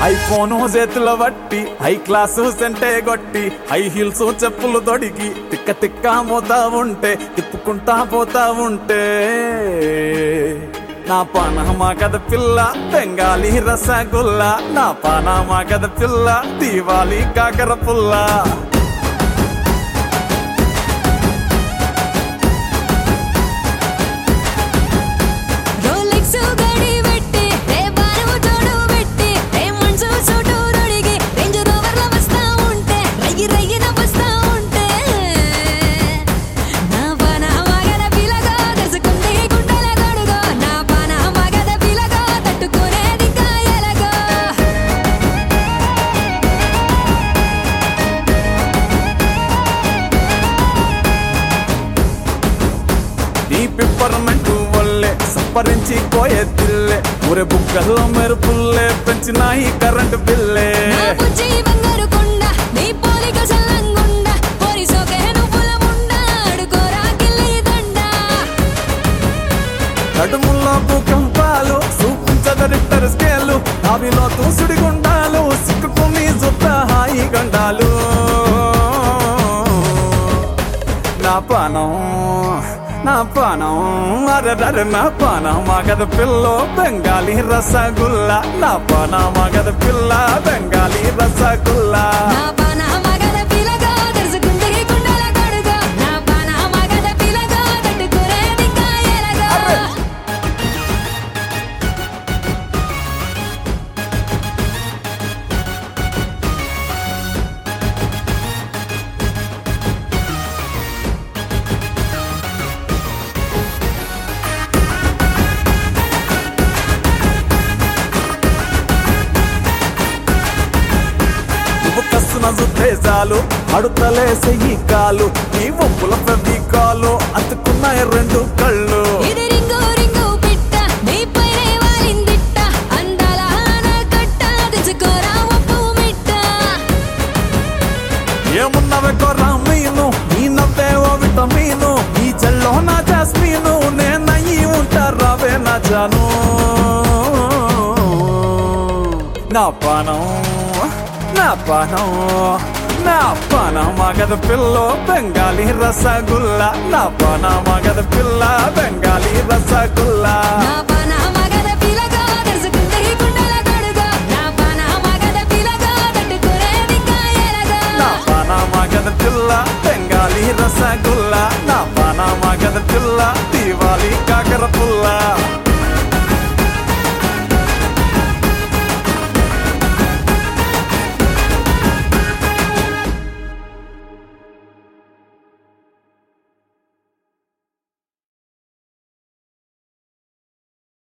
iPhone చేతిలో బట్టి high class సెంటే కొట్టి హై హీల్స్ చెప్పులు తొడిగి తిక్క తిక్క మోతా ఉంటే తిప్పుకుంటా పోతా ఉంటే నా పానమా కథ పిల్ల బెంగాలీ రసగుల్లా నా పానమా కథ పిల్ల దీవాలి కాకర పుల్లా రోలెక్స్ గడి పెట్టి రే బారు జోడు పెట్టి రే మనసు సూటు రొడిగి రేంజ్ రోవర్ల వస్తా ఉంటే రయ్యి రయ్యిన వస్తా ఉంటే నా పన మగద పిలగా తెలుసుకుంది గుండెల గడుగో నా పన మగద పిలగా తట్టుకునేది కాయలగో నీ పిప్పర్మెంట్ వల్లే సప్పరించి పోయే తిల్లే ఊరే బుక్కల్లో మెరుపుల్లే పెంచినాయి కరెంటు బిల్లే నా బుజ్జి బంగారు కొండ నీ పోలిక సల్లంగుండ పోరి సోకే నువ్వుల ముండ అడుకోరా గిల్లి దండ నడుముల్లో భూకంపాలు చూపించదరిద్దరు స్కేలు నావిలో తూసుడి గుండాలు సిక్కుకుని జుత్త హాయి గండాలు నా పానం నా పానం అరదర నా పానం మగద పిల్ల బెంగాలీ రసగుల్లా నా పానం మగద పిల్ల బెంగాలీ రసగుల్లా నా పాన మగద పిలగా తెలుసుకుంటే గుండెల గడుగో నా పాన మగద పిలగా తట్టుకునేది కాయలగా నువ్వు కస్తున్న ఉద్దేశాలు అడుతలేసే ఈ కాలు నీ ఒప్పుల ప్రతి కాలు అతుకున్నాయి రెండు కళ్ళు ఇది రింగు రింగు పిట్ట నీ పైనే వాలిందిట్ట అందాల ఆనకట్ట తెచ్చుకోరా ఒప్పు మిట్ట ఏమున్నవే కొర్రా మీను నీ నవ్వే ఓ విటమీను ఈ చెల్లో నా జాస్మీను నేనయ్యి ఉంటారావే నా జాను నా పానం నా పానం నా పాన మగద పిల్ల బెంగాలీ రసగుల్లా నా పాన మగద పిల్ల బెంగాలీ రసగుల్లా నా పాన మగద పిలగా తెలుసుకుంటే గుండెల గడుగో నా పాన మగద పిలగా తట్టుకునేది కాయలగా నా పాన మగద పిల్ల బెంగాలీ రసగుల్లా నా పాన మగద పిల్ల దీవాలి కాకర పుల్ల